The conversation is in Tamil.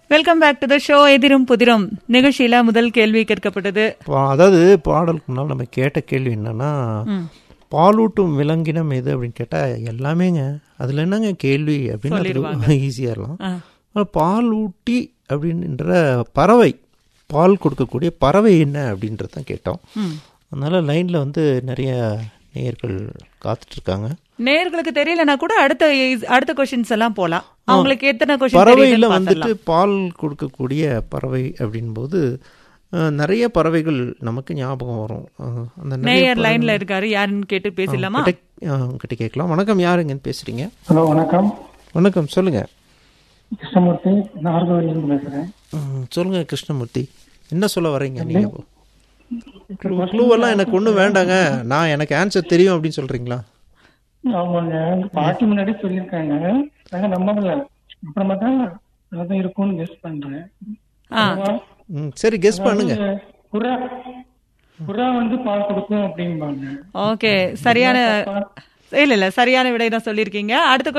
Welcome back to the show எதிரும் புதிரும் நிகழ்ச்சியில முதல் கேள்வி கேட்கப்பட்டது பா- அதாவது பாடலுக்கு முன்னால் நம்ம கேட்ட கேள்வி என்னன்னா பாலூட்டும் விலங்கினம் எது அப்படின்னு கேட்டால் எல்லாமேங்க அதில் என்னங்க கேள்வி அப்படின்னு ஈஸியாக இருக்கலாம் ஆ. ஆனா, பால் ஊட்டி அப்படின்ற பறவை பால் கொடுக்கக்கூடிய பறவை என்ன அப்படின்றது தான் கேட்டோம் ம். அதனால லைனில் வந்து நிறைய நேயர்கள் காத்துட்ருக்காங்க நேர்களுக்கு தெரியலனா கூட அடுத்த அடுத்த கொஸ்டின்ஸ் எல்லாம் போலாம் அவங்களுக்கு எத்தனை கொஸ்டின் பறவையில் வந்துட்டு பால் கொடுக்கக்கூடிய பறவை அப்படின்போது அஹ், நிறைய பறவைகள் நமக்கு ஞாபகம் வரும் அஹ், அந்த நிறைய நேயர் லைன்ல இருக்காரு யாருன்னு கேட்டு பேசலாமா கிட்ட அஹ், கிட்ட கேட்கலாம் வணக்கம் யாருங்கன்னு பேசுறீங்க ஹலோ வணக்கம் வணக்கம் சொல்லுங்க கிருஷ்ணமூர்த்தி நாகர்கோவிலிருந்து பேசுறேன் ம், சொல்லுங்க கிருஷ்ணமூர்த்தி என்ன சொல்ல வர்றீங்க நீங்க க்ளூவெல்லாம் எனக்கு ஒன்றும் வேண்டாங்க நான் எனக்கு ஆன்சர் தெரியும் அப்படின்னு சொல்றீங்களா ஆமாங்க எங்க பாட்டி முன்னாடி சொல்லியிருக்காங்க நாங்க நம்பல அப்புறமா தான் அதான் இருக்கும்னு கெஸ் பண்றேன் ஆ ம் சரி கெஸ் பண்ணுங்க புறா புறா வந்து பால் கொடுக்கும் அப்படிம்பாங்க ஓகே சரியான இல்ல இல்ல சரியான விடை தான் சொல்லியிருக்கீங்க அடுத்த